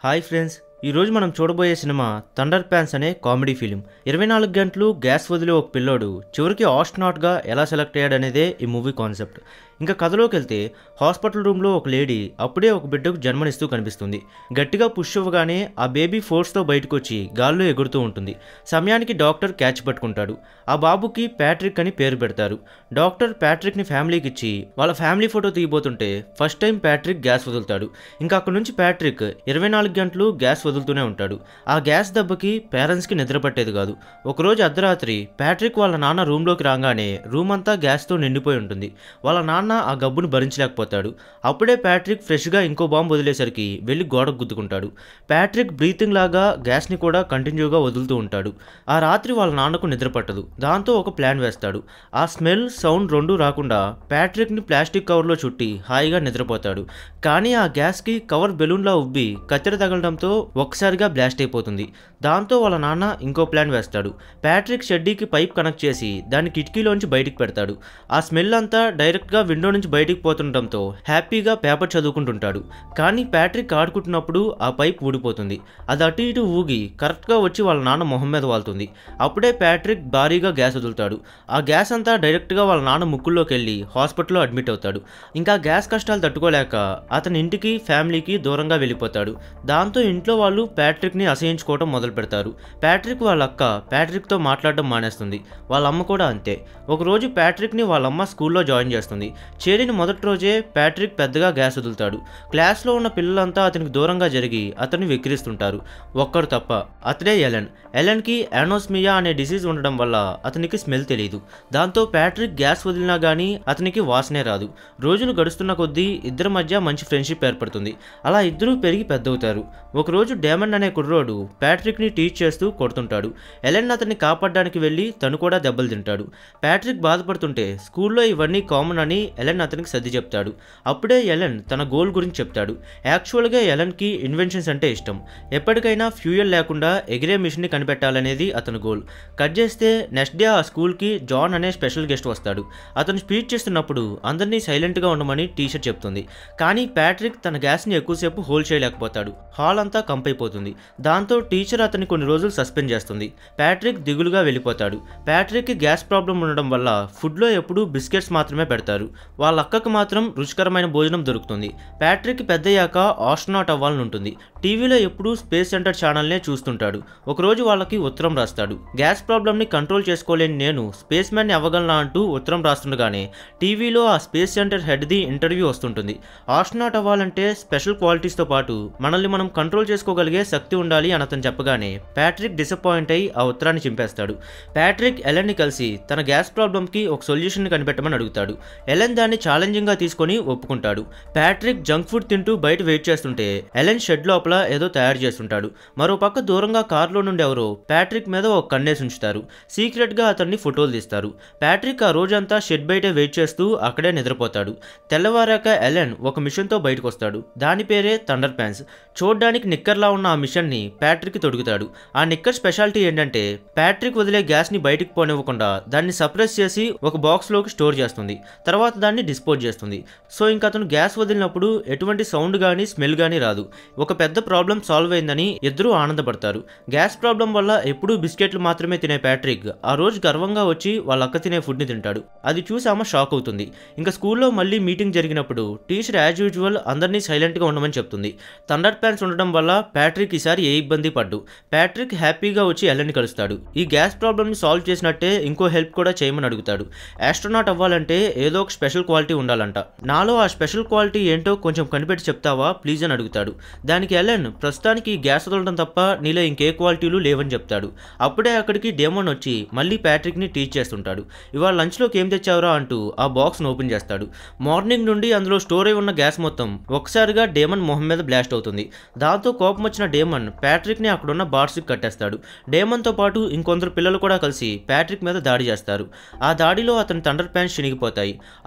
hi friends ఈరోజు మనం చూడబోయే సినిమా థండర్ ప్యాన్స్ అనే కామెడీ ఫిలిం ఇరవై నాలుగు గంటలు గ్యాస్ వదిలే ఒక పిల్లోడు చివరికి ఆస్ట్నాట్గా ఎలా సెలెక్ట్ అయ్యాడనేదే ఈ మూవీ కాన్సెప్ట్ ఇంకా కథలోకి వెళ్తే హాస్పిటల్ రూమ్లో ఒక లేడీ అప్పుడే ఒక బిడ్డకు జన్మనిస్తూ కనిపిస్తుంది గట్టిగా పుష్ అవ్వగానే ఆ బేబీ ఫోర్స్తో బయటకు వచ్చి గాల్లో ఎగురుతూ ఉంటుంది సమయానికి డాక్టర్ క్యాచ్ పట్టుకుంటాడు ఆ బాబుకి ప్యాట్రిక్ అని పేరు పెడతారు డాక్టర్ ప్యాట్రిక్ని ఫ్యామిలీకి ఇచ్చి వాళ్ళ ఫ్యామిలీ ఫోటో తీయబోతుంటే ఫస్ట్ టైం ప్యాట్రిక్ గ్యాస్ వదులుతాడు ఇంకా అక్కడ నుంచి ప్యాట్రిక్ ఇరవై నాలుగు గంటలు గ్యాస్ వదులుతూనే ఉంటాడు ఆ గ్యాస్ దెబ్బకి పేరెంట్స్కి నిద్ర పట్టేది కాదు ఒకరోజు అర్ధరాత్రి ప్యాట్రిక్ వాళ్ళ నాన్న రూమ్లోకి రాగానే రూమ్ అంతా గ్యాస్తో నిండిపోయి ఉంటుంది వాళ్ళ నాన్న ఆ గబ్బును భరించలేకపోతాడు అప్పుడే ప్యాట్రిక్ ఫ్రెష్గా ఇంకో బాంబు వదిలేసరికి వెళ్ళి గోడకు గుద్దుకుంటాడు ప్యాట్రిక్ బ్రీతింగ్ లాగా గ్యాస్ని కూడా కంటిన్యూగా వదులుతూ ఉంటాడు ఆ రాత్రి వాళ్ళ నాన్నకు నిద్ర పట్టదు దాంతో ఒక ప్లాన్ వేస్తాడు ఆ స్మెల్ సౌండ్ రెండు రాకుండా ప్యాట్రిక్ని ప్లాస్టిక్ కవర్లో చుట్టి హాయిగా నిద్రపోతాడు కానీ ఆ గ్యాస్కి కవర్ బెలూన్లా ఉబ్బి కత్తెర తగలడంతో ఒక్కసారిగా బ్లాస్ట్ అయిపోతుంది దాంతో వాళ్ళ నాన్న ఇంకో ప్లాన్ వేస్తాడు ప్యాట్రిక్ షెడ్డీకి పైప్ కనెక్ట్ చేసి దాన్ని కిటికీలోంచి బయటికి పెడతాడు ఆ స్మెల్ అంతా డైరెక్ట్గా విండో నుంచి బయటికి పోతుండటంతో హ్యాపీగా పేపర్ చదువుకుంటుంటాడు కానీ ప్యాట్రిక్ ఆడుకుంటున్నప్పుడు ఆ పైప్ ఊడిపోతుంది అది అటు ఇటు ఊగి కరెక్ట్గా వచ్చి వాళ్ళ నాన్న మొహం మీద వాళ్తుంది అప్పుడే ప్యాట్రిక్ భారీగా గ్యాస్ వదులుతాడు ఆ గ్యాస్ అంతా డైరెక్ట్గా వాళ్ళ నాన్న ముక్కుల్లోకి వెళ్ళి హాస్పిటల్లో అడ్మిట్ అవుతాడు ఇంకా గ్యాస్ కష్టాలు తట్టుకోలేక అతని ఇంటికి ఫ్యామిలీకి దూరంగా వెళ్ళిపోతాడు దాంతో ఇంట్లో వాళ్ళు ప్యాట్రిక్ని అసహించుకోవడం మొదలు పెడతారు ప్యాట్రిక్ వాళ్ళ అక్క ప్యాట్రిక్తో మాట్లాడడం మానేస్తుంది వాళ్ళ అమ్మ కూడా అంతే ఒకరోజు ప్యాట్రిక్ని వాళ్ళ అమ్మ స్కూల్లో జాయిన్ చేస్తుంది చేరిన మొదటి రోజే ప్యాట్రిక్ పెద్దగా గ్యాస్ వదులుతాడు క్లాస్లో ఉన్న పిల్లలంతా అతనికి దూరంగా జరిగి అతన్ని వెక్కిరిస్తుంటారు ఒక్కడు తప్ప అతడే ఎలెన్ ఎలెన్కి యానోస్మియా అనే డిసీజ్ ఉండడం వల్ల అతనికి స్మెల్ తెలియదు దాంతో ప్యాట్రిక్ గ్యాస్ వదిలినా కానీ అతనికి వాసనే రాదు రోజులు గడుస్తున్న కొద్దీ ఇద్దరి మధ్య మంచి ఫ్రెండ్షిప్ ఏర్పడుతుంది అలా ఇద్దరూ పెరిగి పెద్దవుతారు ఒకరోజు డేమండ్ అనే కుర్రోడు ప్యాట్రిక్ని టీచ్ చేస్తూ కొడుతుంటాడు ఎలెన్ అతన్ని కాపాడడానికి వెళ్ళి తను కూడా దెబ్బలు తింటాడు ప్యాట్రిక్ బాధపడుతుంటే స్కూల్లో ఇవన్నీ కామన్ అని ఎలెన్ అతనికి సర్ది చెప్తాడు అప్పుడే ఎలెన్ తన గోల్ గురించి చెప్తాడు యాక్చువల్గా ఎలెన్కి ఇన్వెన్షన్స్ అంటే ఇష్టం ఎప్పటికైనా ఫ్యూయల్ లేకుండా ఎగిరే మిషన్ని కనిపెట్టాలనేది అతని గోల్ కట్ చేస్తే నెక్స్ట్ డే ఆ స్కూల్కి జాన్ అనే స్పెషల్ గెస్ట్ వస్తాడు అతను స్పీచ్ చేస్తున్నప్పుడు అందరినీ సైలెంట్గా ఉండమని టీచర్ చెప్తుంది కానీ ప్యాట్రిక్ తన గ్యాస్ని ఎక్కువసేపు హోల్డ్ చేయలేకపోతాడు హాల్ అంతా కంపైపోతుంది దాంతో టీచర్ అతన్ని కొన్ని రోజులు సస్పెండ్ చేస్తుంది ప్యాట్రిక్ దిగులుగా వెళ్ళిపోతాడు ప్యాట్రిక్కి గ్యాస్ ప్రాబ్లం ఉండడం వల్ల ఫుడ్లో ఎప్పుడూ బిస్కెట్స్ మాత్రమే పెడతారు వాళ్ళ అక్కకు మాత్రం రుచికరమైన భోజనం దొరుకుతుంది ప్యాట్రిక్ పెద్దయ్యాక ఆస్ట్రోనాట్ అవ్వాలని ఉంటుంది టీవీలో ఎప్పుడూ స్పేస్ సెంటర్ ఛానల్నే చూస్తుంటాడు ఒకరోజు వాళ్ళకి ఉత్తరం రాస్తాడు గ్యాస్ ప్రాబ్లమ్ని కంట్రోల్ చేసుకోలేని నేను స్పేస్ మ్యాన్ని అవ్వగలనా అంటూ ఉత్తరం రాస్తుండగానే టీవీలో ఆ స్పేస్ సెంటర్ హెడ్ది ఇంటర్వ్యూ వస్తుంటుంది ఆస్ట్రోనాట్ అవ్వాలంటే స్పెషల్ క్వాలిటీస్తో పాటు మనల్ని మనం కంట్రోల్ చేసుకోగలిగే శక్తి ఉండాలి అని అతను చెప్పగానే ప్యాట్రిక్ డిసప్పాయింట్ అయి ఆ ఉత్తరాన్ని చింపేస్తాడు ప్యాట్రిక్ ఎలెన్ని కలిసి తన గ్యాస్ ప్రాబ్లంకి ఒక సొల్యూషన్ కనిపెట్టమని అడుగుతాడు ఎలెన్ దాన్ని ఛాలెంజింగ్గా తీసుకొని ఒప్పుకుంటాడు ప్యాట్రిక్ జంక్ ఫుడ్ తింటూ బయట వెయిట్ చేస్తుంటే ఎలెన్ షెడ్ లోపల ఏదో తయారు చేస్తుంటాడు మరో పక్క దూరంగా కారులో నుండి ఎవరో ప్యాట్రిక్ మీద ఒక కన్నేసి ఉంచుతారు సీక్రెట్గా అతన్ని ఫోటోలు తీస్తారు ప్యాట్రిక్ ఆ రోజంతా షెడ్ బయటే వెయిట్ చేస్తూ అక్కడే నిద్రపోతాడు తెల్లవారాక ఎలెన్ ఒక మిషన్తో బయటకు వస్తాడు దాని పేరే థండర్ ప్యాన్స్ చూడ్డానికి నిక్కర్లా ఉన్న ఆ మిషన్ని ప్యాట్రిక్ తొడుగుతాడు ఆ నిక్కర్ స్పెషాలిటీ ఏంటంటే ప్యాట్రిక్ వదిలే గ్యాస్ని బయటికి పోనివ్వకుండా దాన్ని సప్రెస్ చేసి ఒక బాక్స్లోకి స్టోర్ చేస్తుంది తర్వాత దాన్ని డిస్పోజ్ చేస్తుంది సో ఇంకా అతను గ్యాస్ వదిలినప్పుడు ఎటువంటి సౌండ్ కానీ స్మెల్ కానీ రాదు ఒక పెద్ద ప్రాబ్లం సాల్వ్ అయిందని ఇద్దరూ ఆనందపడతారు గ్యాస్ ప్రాబ్లం వల్ల ఎప్పుడూ బిస్కెట్లు మాత్రమే తినే ప్యాట్రిక్ ఆ రోజు గర్వంగా వచ్చి వాళ్ళ అక్క తినే ఫుడ్ని తింటాడు అది చూసి ఆమె షాక్ అవుతుంది ఇంకా స్కూల్లో మళ్ళీ మీటింగ్ జరిగినప్పుడు టీచర్ యాజ్ యూజువల్ అందరినీ సైలెంట్గా ఉండమని చెప్తుంది థండర్ ప్యాన్స్ ఉండడం వల్ల ప్యాట్రిక్ ఈసారి ఏ ఇబ్బంది పడ్డు ప్యాట్రిక్ హ్యాపీగా వచ్చి ఎల్లని కలుస్తాడు ఈ గ్యాస్ ప్రాబ్లమ్ని సాల్వ్ చేసినట్టే ఇంకో హెల్ప్ కూడా చేయమని అడుగుతాడు ఆస్ట్రోనాట్ అవ్వాలంటే ఏదో ఒక స్పెషల్ క్వాలిటీ ఉండాలంట నాలో ఆ స్పెషల్ క్వాలిటీ ఏంటో కొంచెం కనిపెట్టి చెప్తావా ప్లీజ్ అని అడుగుతాడు దానికి ఎలెన్ ప్రస్తుతానికి ఈ గ్యాస్ వదలడం తప్ప నీలో ఇంకే క్వాలిటీలు లేవని చెప్తాడు అప్పుడే అక్కడికి డేమోన్ వచ్చి మళ్ళీ ప్యాట్రిక్ని టీచ్ చేస్తుంటాడు ఇవాళ లంచ్లోకి ఏం తెచ్చావురా అంటూ ఆ బాక్స్ను ఓపెన్ చేస్తాడు మార్నింగ్ నుండి అందులో స్టోర్ అయి ఉన్న గ్యాస్ మొత్తం ఒకసారిగా డేమన్ మొహం మీద బ్లాస్ట్ అవుతుంది దాంతో కోపం వచ్చిన డేమన్ ప్యాట్రిక్ని అక్కడున్న బార్స్కి కట్టేస్తాడు డేమన్తో పాటు ఇంకొందరు పిల్లలు కూడా కలిసి ప్యాట్రిక్ మీద దాడి చేస్తారు ఆ దాడిలో అతని థండర్ ప్యాన్స్ చినిగిపోతాయి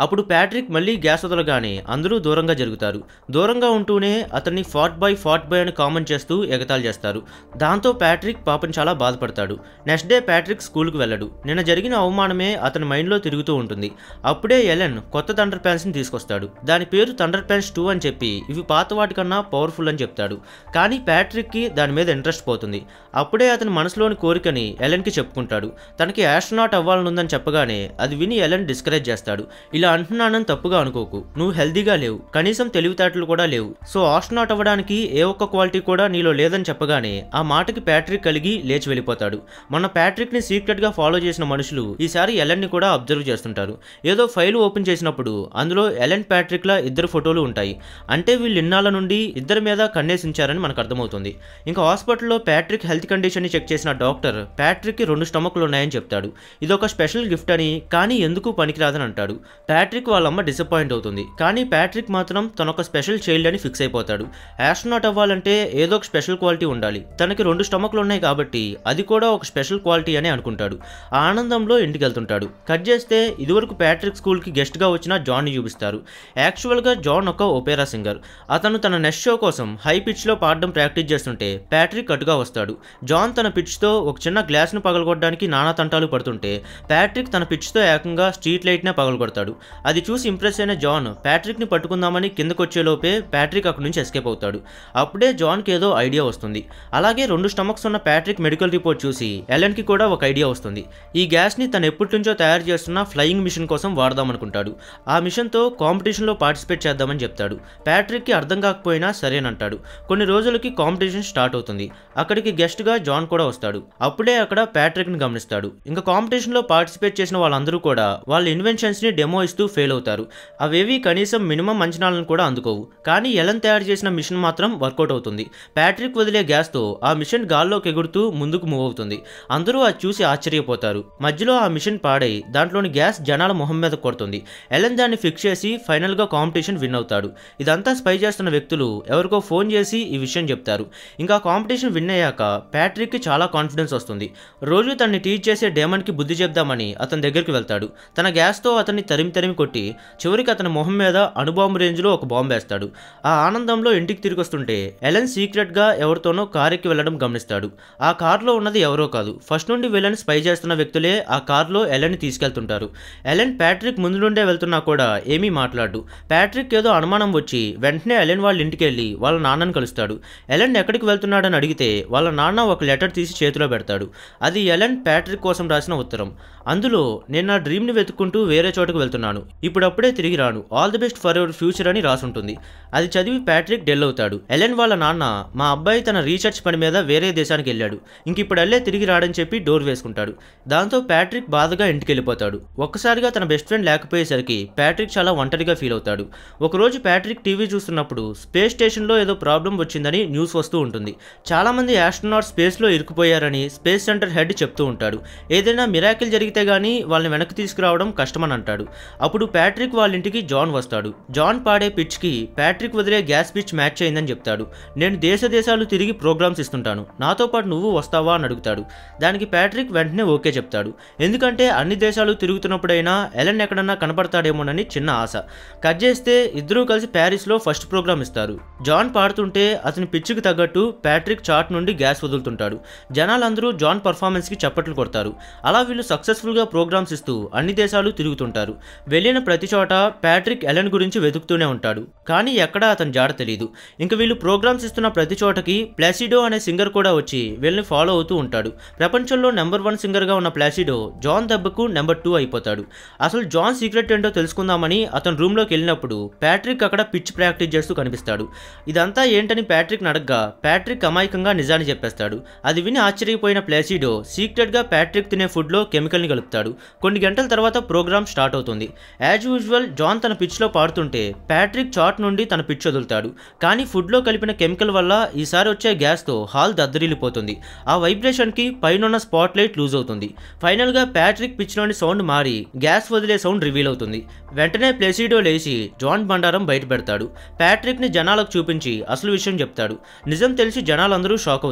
అప్పుడు ప్యాట్రిక్ మళ్ళీ గ్యాస్ వదలగానే అందరూ దూరంగా జరుగుతారు దూరంగా ఉంటూనే అతన్ని ఫాట్ బాయ్ ఫాట్ బాయ్ అని కామెంట్ చేస్తూ ఎగతాళి చేస్తారు దాంతో ప్యాట్రిక్ పాపం చాలా బాధపడతాడు నెక్స్ట్ డే ప్యాట్రిక్ స్కూల్కి వెళ్ళడు నిన్న జరిగిన అవమానమే అతని మైండ్లో తిరుగుతూ ఉంటుంది అప్పుడే ఎలెన్ కొత్త థండర్ ప్యాన్స్ని తీసుకొస్తాడు దాని పేరు థండర్ ప్యాన్స్ టూ అని చెప్పి ఇవి పాత వాటికన్నా పవర్ఫుల్ అని చెప్తాడు కానీ ప్యాట్రిక్కి దాని మీద ఇంట్రెస్ట్ పోతుంది అప్పుడే అతని మనసులోని కోరికని ఎలెన్కి చెప్పుకుంటాడు తనకి యాస్ట్రోనాట్ అవ్వాలనుందని చెప్పగానే అది విని ఎలెన్ డిస్కరేజ్ చేస్తాడు ఇలా అంటున్నానని తప్పుగా అనుకోకు నువ్వు హెల్దీగా లేవు కనీసం తెలివితేటలు కూడా లేవు సో ఆస్ట్రోనాట్ అవ్వడానికి ఏ ఒక్క క్వాలిటీ కూడా నీలో లేదని చెప్పగానే ఆ మాటకి ప్యాట్రిక్ కలిగి లేచి వెళ్ళిపోతాడు మన ప్యాట్రిక్ని సీక్రెట్గా ఫాలో చేసిన మనుషులు ఈసారి ఎలెన్ని కూడా అబ్జర్వ్ చేస్తుంటారు ఏదో ఫైల్ ఓపెన్ చేసినప్పుడు అందులో ఎలెన్ ప్యాట్రిక్ల ఇద్దరు ఫోటోలు ఉంటాయి అంటే వీళ్ళు ఇన్నాళ్ళ నుండి ఇద్దరి మీద కన్నేసించారని మనకు అర్థమవుతుంది ఇంకా హాస్పిటల్లో ప్యాట్రిక్ హెల్త్ కండిషన్ని చెక్ చేసిన డాక్టర్ ప్యాట్రిక్కి రెండు స్టమక్లు ఉన్నాయని చెప్తాడు ఇదొక స్పెషల్ గిఫ్ట్ అని కానీ ఎందుకు పనికిరాదని అంటాడు ప్యాట్రిక్ వాళ్ళమ్మ డిసప్పాయింట్ అవుతుంది కానీ ప్యాట్రిక్ మాత్రం తనొక స్పెషల్ చైల్డ్ అని ఫిక్స్ అయిపోతాడు యాస్ట్రోనాట్ అవ్వాలంటే ఏదో ఒక స్పెషల్ క్వాలిటీ ఉండాలి తనకి రెండు స్టమక్లు ఉన్నాయి కాబట్టి అది కూడా ఒక స్పెషల్ క్వాలిటీ అని అనుకుంటాడు ఆ ఆనందంలో ఇంటికి వెళ్తుంటాడు కట్ చేస్తే ఇదివరకు ప్యాట్రిక్ స్కూల్కి గెస్ట్గా వచ్చిన జాన్ని చూపిస్తారు యాక్చువల్గా జాన్ ఒక ఒపేరా సింగర్ అతను తన నెక్స్ట్ షో కోసం హై పిచ్లో పాడడం ప్రాక్టీస్ చేస్తుంటే ప్యాట్రిక్ అటుగా వస్తాడు జాన్ తన పిచ్తో ఒక చిన్న గ్లాస్ను పగలగొట్టడానికి నానా తంటాలు పడుతుంటే ప్యాట్రిక్ తన పిచ్తో ఏకంగా స్ట్రీట్ లైట్నే పగలగొడతాడు అది చూసి ఇంప్రెస్ అయిన జాన్ ప్యాట్రిక్ని పట్టుకుందామని కిందకొచ్చేలోపే ప్యాట్రిక్ అక్కడి నుంచి ఎస్కేప్ అవుతాడు అప్పుడే జాన్కి ఏదో ఐడియా వస్తుంది అలాగే రెండు స్టమక్స్ ఉన్న ప్యాట్రిక్ మెడికల్ రిపోర్ట్ చూసి ఎలెన్కి కూడా ఒక ఐడియా వస్తుంది ఈ గ్యాస్ని తను ఎప్పటి నుంచో తయారు చేస్తున్న ఫ్లయింగ్ మిషన్ కోసం వాడదామనుకుంటాడు ఆ మిషన్తో కాంపిటీషన్లో పార్టిసిపేట్ చేద్దామని చెప్తాడు ప్యాట్రిక్కి అర్థం కాకపోయినా సరేనంటాడు కొన్ని రోజులకి కాంపిటీషన్ స్టార్ట్ అవుతుంది అక్కడికి గెస్ట్గా జాన్ కూడా వస్తాడు అప్పుడే అక్కడ ప్యాట్రిక్ని గమనిస్తాడు ఇంకా కాంపిటీషన్లో పార్టిసిపేట్ చేసిన వాళ్ళందరూ కూడా వాళ్ళ ఇన్వెన్షన్స్ని డెమో ఇస్తూ ఫెయిల్ అవుతారు అవేవి కనీసం మినిమం అంచనాలను కూడా అందుకోవు కానీ ఎలన్ తయారు చేసిన మిషన్ మాత్రం వర్కౌట్ అవుతుంది ప్యాట్రిక్ వదిలే గ్యాస్తో ఆ మిషన్ గాల్లోకి ఎగురుతూ ముందుకు మూవ్ అవుతుంది అందరూ అది చూసి ఆశ్చర్యపోతారు మధ్యలో ఆ మిషన్ పాడై దాంట్లోని గ్యాస్ జనాల మొహం మీద కొడుతుంది ఎలన్ దాన్ని ఫిక్స్ చేసి ఫైనల్గా కాంపిటీషన్ విన్ అవుతాడు ఇదంతా స్పై చేస్తున్న వ్యక్తులు ఎవరికో ఫోన్ చేసి ఈ విషయం చెప్తారు ఇంకా కాంపిటీషన్ విన్ అయ్యాక ప్యాట్రిక్కి చాలా కాన్ఫిడెన్స్ వస్తుంది రోజు తనని టీచ్ చేసే డేమన్కి బుద్ధి చెప్దామని అతని దగ్గరికి వెళ్తాడు తన గ్యాస్తో అతన్ని తరిమి తరిమి కొట్టి చివరికి అతని మొహం మీద అణుబాంబు రేంజ్లో ఒక బాంబు వేస్తాడు ఆ ఆనందంలో ఇంటికి తిరిగి వస్తుంటే ఎలెన్ సీక్రెట్గా ఎవరితోనో కారెక్కి వెళ్ళడం గమనిస్తాడు ఆ కార్లో ఉన్నది ఎవరో కాదు ఫస్ట్ నుండి విలన్ స్పై చేస్తున్న వ్యక్తులే ఆ కార్లో ఎలెన్ తీసుకెళ్తుంటారు ఎలెన్ ప్యాట్రిక్ ముందు నుండే వెళ్తున్నా కూడా ఏమీ మాట్లాడు ప్యాట్రిక్ ఏదో అనుమానం వచ్చి వెంటనే ఎలెన్ వాళ్ళ ఇంటికి వెళ్ళి వాళ్ళ నాన్నని కలుస్తాడు ఎలెన్ ఎక్కడికి వెళ్తున్నాడని అడిగితే వాళ్ళ నాన్న ఒక లెటర్ తీసి చేతిలో పెడతాడు అది ఎలెన్ ప్యాట్రిక్ కోసం రాసిన ఉత్తరం అందులో నేను నా డ్రీమ్ని వెతుక్కుంటూ వేరే చోటుకు వెళ్తున్నాను ఇప్పుడప్పుడే తిరిగి రాను all the best for your future అని రాసుంటుంది అది చదివి ప్యాట్రిక్ డెల్ అవుతాడు ఎలెన్ వాళ్ళ నాన్న మా అబ్బాయి తన రీసెర్చ్ పని మీద వేరే దేశానికి వెళ్ళాడు ఇంక ఇప్పుడు వెళ్ళే తిరిగి రాడని చెప్పి డోర్ వేసుకుంటాడు దాంతో ప్యాట్రిక్ బాధగా ఇంటికి వెళ్ళిపోతాడు ఒక్కసారిగా తన బెస్ట్ ఫ్రెండ్ లేకపోయేసరికి ప్యాట్రిక్ చాలా ఒంటరిగా ఫీల్ అవుతాడు ఒకరోజు ప్యాట్రిక్ టీవీ చూస్తున్నప్పుడు స్పేస్ స్టేషన్లో ఏదో ప్రాబ్లం వచ్చిందని న్యూస్ వస్తూ ఉంటుంది చాలామంది ఆస్ట్రోనాట్ స్పేస్లో ఇరుక్కుపోయారని స్పేస్ సెంటర్ హెడ్ చెప్తూ ఉంటాడు ఏదైనా మిరాకిల్ జరిగితే గానీ వాళ్ళని వెనక్కి తీసుకురావడం కష్టమని అంటాడు అప్పుడు ప్యాట్రిక్ వాళ్ళ ఇంటికి జాన్ వస్తాడు జాన్ పాడే పిచ్కి ప్యాట్రిక్ వదిలే గ్యాస్ పిచ్ మ్యాచ్ అయిందని చెప్తాడు నేను దేశ దేశాలు తిరిగి ప్రోగ్రామ్స్ ఇస్తుంటాను నాతో పాటు నువ్వు వస్తావా అని అడుగుతాడు దానికి ప్యాట్రిక్ వెంటనే ఓకే చెప్తాడు ఎందుకంటే అన్ని దేశాలు తిరుగుతున్నప్పుడైనా ఎలన్ ఎక్కడన్నా కనపడతాడేమోనని చిన్న ఆశ కట్ చేస్తే ఇద్దరూ కలిసి ప్యారిస్లో ఫస్ట్ ప్రోగ్రామ్ ఇస్తారు జాన్ పాడుతుంటే అతని పిచ్చికి తగ్గట్టు ప్యాట్రిక్ చాట్ నుండి గ్యాస్ వదులుతుంటాడు జనాలందరూ జాన్ పర్ఫార్మెన్స్కి చప్పట్లు కొడతారు అలా వీళ్ళు సక్సెస్ఫుల్గా ప్రోగ్రామ్స్ ఇస్తూ అన్ని దేశాలు తిరుగుతుంటారు వెళ్ళిన ప్రతి చోట ప్యాట్రిక్ ఎలన్ గురించి వెతుకుతూనే ఉంటాడు కానీ ఎక్కడా అతని జాడ తెలియదు ఇంక వీళ్ళు ప్రోగ్రామ్స్ ఇస్తున్న ప్రతి చోటకి ప్లాసిడో అనే సింగర్ కూడా వచ్చి వీళ్ళని ఫాలో అవుతూ ఉంటాడు ప్రపంచంలో నెంబర్ వన్ సింగర్గా ఉన్న ప్లాసిడో జాన్ దెబ్బకు నెంబర్ టూ అయిపోతాడు అసలు జాన్ సీక్రెట్ ఏంటో తెలుసుకుందామని అతను రూమ్లోకి వెళ్ళినప్పుడు ప్యాట్రిక్ అక్కడ పిచ్ ప్రాక్టీస్ చేస్తూ కనిపిస్తాడు ఇదంతా ఏంటని ప్యాట్రిక్ అడగ్గా ప్యాట్రిక్ అమాయకంగా నిజాన్ని చెప్పేస్తాడు అది విని ఆశ్చర్యపోయిన ప్లాసిడో సీక్రెట్గా ప్యాట్రిక్ తినే ఫుడ్లో కెమికల్ని కలుపుతాడు కొన్ని గంటల తర్వాత ప్రోగ్రామ్ స్టార్ట్ అవుతుంది యాజ్ యూజువల్ జాన్ తన పిచ్లో పాడుతుంటే ప్యాట్రిక్ చాట్ నుండి తన పిచ్ వదులుతాడు కానీ ఫుడ్లో కలిపిన కెమికల్ వల్ల ఈసారి వచ్చే గ్యాస్తో హాల్ దద్దరిల్లిపోతుంది ఆ వైబ్రేషన్కి పైన స్పాట్ లైట్ లూజ్ అవుతుంది ఫైనల్గా ప్యాట్రిక్ పిచ్లోని సౌండ్ మారి గ్యాస్ వదిలే సౌండ్ రివీల్ అవుతుంది వెంటనే ప్లెసిడో లేచి జాన్ బండారం బయట పెడతాడు ప్యాట్రిక్ని జనాలకు చూపించి అసలు విషయం చెప్తాడు నిజం తెలిసి జనాలందరూ షాక్ అవుతారు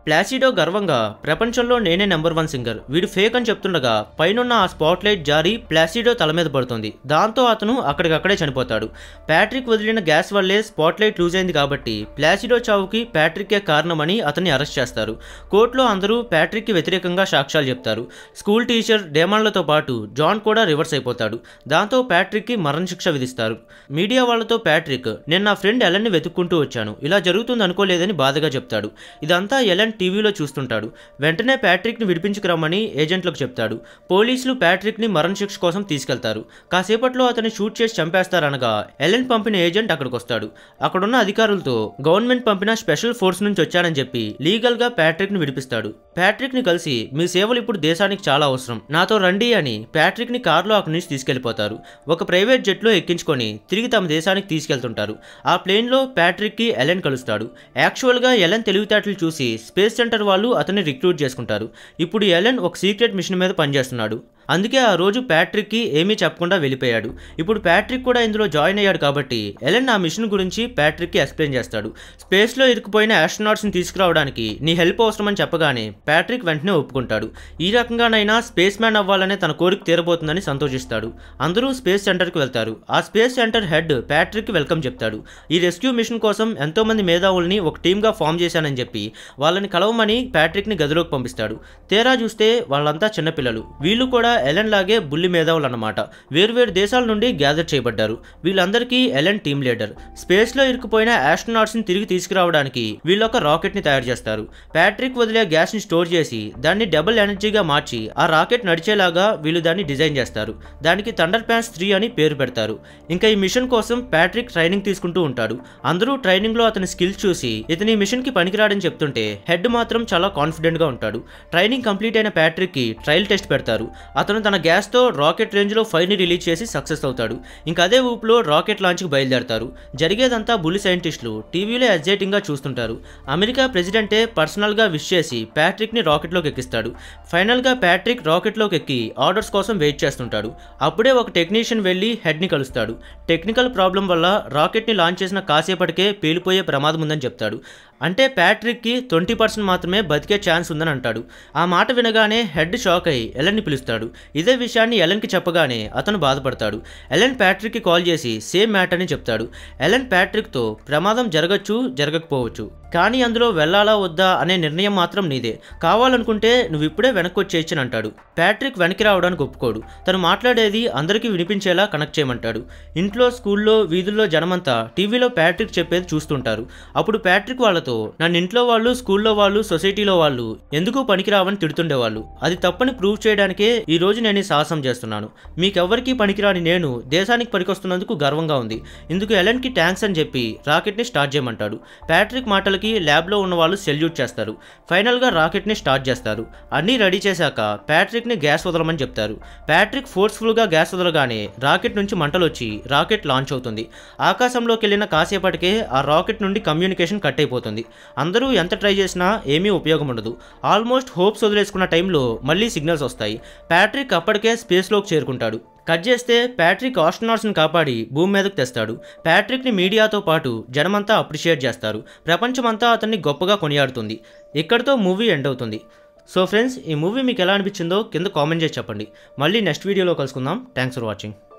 ప్లాసిడో గర్వంగా ప్రపంచంలో నేనే నెంబర్ వన్ సింగర్ వీడు ఫేక్ అని చెప్తుండగా పైనున్న ఆ స్పాట్ లైట్ జారి ప్లాసిడో తల మీద పడుతుంది దాంతో అతను అక్కడికక్కడే చనిపోతాడు ప్యాట్రిక్ వదిలిన గ్యాస్ వల్లే స్పాట్ లైట్ లూజ్ అయింది కాబట్టి ప్లాసిడో చావుకి ప్యాట్రిక్కే కారణమని అతన్ని అరెస్ట్ చేస్తారు కోర్టులో అందరూ ప్యాట్రిక్కి వ్యతిరేకంగా సాక్ష్యాలు చెప్తారు స్కూల్ టీచర్ డేమాన్లతో పాటు జాన్ కూడా రివర్స్ అయిపోతాడు దాంతో ప్యాట్రిక్కి మరణశిక్ష విధిస్తారు మీడియా వాళ్ళతో ప్యాట్రిక్ నేను నా ఫ్రెండ్ ఎలన్ని వెతుక్కుంటూ వచ్చాను ఇలా జరుగుతుంది అనుకోలేదని బాధగా చెప్తాడు ఇదంతా ఎలన్ టీవీలో చూస్తుంటాడు వెంటనే ప్యాట్రిక్ని విడిపించుకురమ్మని ఏజెంట్లకు చెప్తాడు పోలీసులు ప్యాట్రిక్ని మరణశిక్ష కోసం తీసుకెళ్తారు కాసేపట్లో అతన్ని షూట్ చేసి చంపేస్తారనగా ఎలెన్ పంపిన ఏజెంట్ అక్కడికి వస్తాడు అక్కడున్న అధికారులతో గవర్నమెంట్ పంపిన స్పెషల్ ఫోర్స్ నుంచి వచ్చానని చెప్పి లీగల్గా ప్యాట్రిక్ని విడిపిస్తాడు ప్యాట్రిక్ని కలిసి మీ సేవలు ఇప్పుడు దేశానికి చాలా అవసరం నాతో రండి అని ప్యాట్రిక్ని కారులో అక్కడి నుంచి తీసుకెళ్లిపోతారు ఒక ప్రైవేట్ జెట్లో ఎక్కించుకొని తిరిగి తమ దేశానికి తీసుకెళ్తుంటారు ఆ ప్లేన్లో ప్యాట్రిక్కి ఎలెన్ కలుస్తాడు యాక్చువల్గా ఎలెన్ తెలివితేటలు చూసి స్పేస్ సెంటర్ వాళ్ళు అతన్ని రిక్రూట్ చేసుకుంటారు ఇప్పుడు ఎలెన్ ఒక సీక్రెట్ మిషన్ మీద పనిచేస్తున్నాడు అందుకే ఆ రోజు ప్యాట్రిక్కి ఏమీ చెప్పకుండా వెళ్ళిపోయాడు ఇప్పుడు ప్యాట్రిక్ కూడా ఇందులో జాయిన్ అయ్యాడు కాబట్టి ఎలెన్ ఆ మిషన్ గురించి ప్యాట్రిక్కి ఎక్స్ప్లెయిన్ చేస్తాడు స్పేస్లో ఇరుక్కుపోయిన ఆస్ట్రోనాట్స్ని తీసుకురావడానికి నీ హెల్ప్ అవసరమని చెప్పగానే ప్యాట్రిక్ వెంటనే ఒప్పుకుంటాడు ఈ రకంగానైనా స్పేస్ మ్యాన్ అవ్వాలనే తన కోరిక తీరబోతుందని సంతోషిస్తాడు అందరూ స్పేస్ సెంటర్కి వెళ్తారు ఆ space centre head Patrick welcome చెప్తాడు ఈ రెస్క్యూ మిషన్ కోసం ఎంతోమంది మేధావుల్ని ఒక టీమ్గా ఫామ్ చేశానని చెప్పి వాళ్ళని కలవమని ప్యాట్రిక్ని గదిలోకి పంపిస్తాడు తేరా చూస్తే వాళ్ళంతా చిన్నపిల్లలు వీళ్ళు కూడా ఎలెన్ లాగే బుల్లి మేధావులు అన్నమాట వేరువేరు దేశాల నుండి గ్యాదర్ చేయబడ్డారు వీళ్ళందరికీ ఎలెన్ టీమ్ లీడర్ స్పేస్లో ఇరుక్కుపోయిన ఆస్ట్రోనాట్స్ని తిరిగి తీసుకురావడానికి వీళ్ళు ఒక రాకెట్ని తయారు చేస్తారు ప్యాట్రిక్ వదిలే గ్యాస్ని స్టోర్ చేసి దాన్ని డబుల్ ఎనర్జీగా మార్చి ఆ రాకెట్ నడిచేలాగా వీళ్ళు దాన్ని డిజైన్ చేస్తారు దానికి థండర్ ప్యాన్స్ త్రీ అని పేరు పెడతారు ఇంకా ఈ మిషన్ కోసం ప్యాట్రిక్ ట్రైనింగ్ తీసుకుంటూ ఉంటాడు అందరూ ట్రైనింగ్లో అతని స్కిల్స్ చూసి ఇతని ఈ మిషన్కి పనికిరాడని చెప్తుంటే హెడ్ మాత్రం చాలా కాన్ఫిడెంట్గా ఉంటాడు ట్రైనింగ్ కంప్లీట్ అయిన ప్యాట్రిక్కి ట్రయల్ టెస్ట్ పెడతారు అతను తన గ్యాస్తో రాకెట్ రేంజ్లో ఫైర్ని రిలీజ్ చేసి సక్సెస్ అవుతాడు ఇంకా అదే ఊపులో రాకెట్ లాంచ్కి బయలుదేరతారు జరిగేదంతా బుల్లి సైంటిస్టులు టీవీలో ఎగ్జైటింగ్గా చూస్తుంటారు అమెరికా ప్రెసిడెంటే పర్సనల్గా విష్ చేసి ప్యాట్రిక్ని రాకెట్లోకి ఎక్కిస్తాడు ఫైనల్గా ప్యాట్రిక్ రాకెట్లోకి ఎక్కి ఆర్డర్స్ కోసం వెయిట్ చేస్తుంటాడు అప్పుడే ఒక టెక్నీషియన్ వెళ్ళి హెడ్ని కలుస్తాడు టెక్నికల్ ప్రాబ్లం వల్ల రాకెట్ని లాంచ్ చేసిన కాసేపటికే పేలిపోయే ప్రమాదం ఉందని చెప్తాడు అంటే ప్యాట్రిక్కి ట్వంటీ పర్సెంట్ మాత్రమే బతికే ఛాన్స్ ఉందని అంటాడు ఆ మాట వినగానే హెడ్ షాక్ అయి ఎలన్ని పిలుస్తాడు ఇదే విషయాన్ని ఎలన్కి చెప్పగానే అతను బాధపడతాడు ఎలెన్ ప్యాట్రిక్కి కాల్ చేసి సేమ్ మ్యాట్ అని చెప్తాడు ఎలెన్ ప్యాట్రిక్తో ప్రమాదం జరగచ్చు జరగకపోవచ్చు కానీ అందులో వెళ్ళాలా వద్దా అనే నిర్ణయం మాత్రం నీదే కావాలనుకుంటే నువ్వు ఇప్పుడే వెనక్కి వచ్చేయచ్చని అంటాడు ప్యాట్రిక్ వెనక్కి రావడానికి ఒప్పుకోడు తను మాట్లాడేది అందరికీ వినిపించేలా కనెక్ట్ చేయమంటాడు ఇంట్లో స్కూల్లో వీధుల్లో జనమంతా టీవీలో ప్యాట్రిక్ చెప్పేది చూస్తుంటారు అప్పుడు ప్యాట్రిక్ వాళ్ళతో నన్ను ఇంట్లో వాళ్ళు స్కూల్లో వాళ్ళు సొసైటీలో వాళ్ళు ఎందుకు పనికిరావని తిడుతుండేవాళ్ళు అది తప్పని ప్రూవ్ చేయడానికే ఈ రోజు నేను ఈ సాహసం చేస్తున్నాను మీకెవ్వరికీ పనికిరాని నేను దేశానికి పనికొస్తున్నందుకు గర్వంగా ఉంది ఇందుకు ఎలెన్కి థ్యాంక్స్ అని చెప్పి రాకెట్ని స్టార్ట్ చేయమంటాడు ప్యాట్రిక్ మాటలకి ల్యాబ్లో ఉన్న వాళ్ళు సెల్యూట్ చేస్తారు ఫైనల్గా రాకెట్ని స్టార్ట్ చేస్తారు అన్నీ రెడీ చేశాక ప్యాట్రిక్ని గ్యాస్ వదలమని చెప్తారు ప్యాట్రిక్ ఫోర్స్ఫుల్గా గ్యాస్ వదలగానే రాకెట్ నుంచి మంటలు వచ్చి రాకెట్ లాంచ్ అవుతుంది ఆకాశంలోకి వెళ్ళిన కాసేపటికే ఆ రాకెట్ నుండి కమ్యూనికేషన్ కట్ అయిపోతుంది అందరూ ఎంత ట్రై చేసినా ఏమీ ఉపయోగం ఉండదు ఆల్మోస్ట్ హోప్స్ వదిలేసుకున్న టైంలో మళ్ళీ సిగ్నల్స్ వస్తాయి ప్యాట్రిక్ అప్పటికే స్పేస్లోకి చేరుకుంటాడు కట్ చేస్తే ప్యాట్రిక్ ఆస్ట్రోనాట్స్ని కాపాడి భూమి మీదకు తెస్తాడు ప్యాట్రిక్ని మీడియాతో పాటు జనమంతా అప్రిషియేట్ చేస్తారు ప్రపంచమంతా అతన్ని గొప్పగా కొనియాడుతుంది ఇక్కడితో మూవీ ఎండ్ అవుతుంది సో ఫ్రెండ్స్ ఈ మూవీ మీకు ఎలా అనిపించిందో కింద కామెంట్ చేసి చెప్పండి మళ్ళీ నెక్స్ట్ వీడియోలో కలుసుకుందాం థ్యాంక్స్ ఫర్ వాచింగ్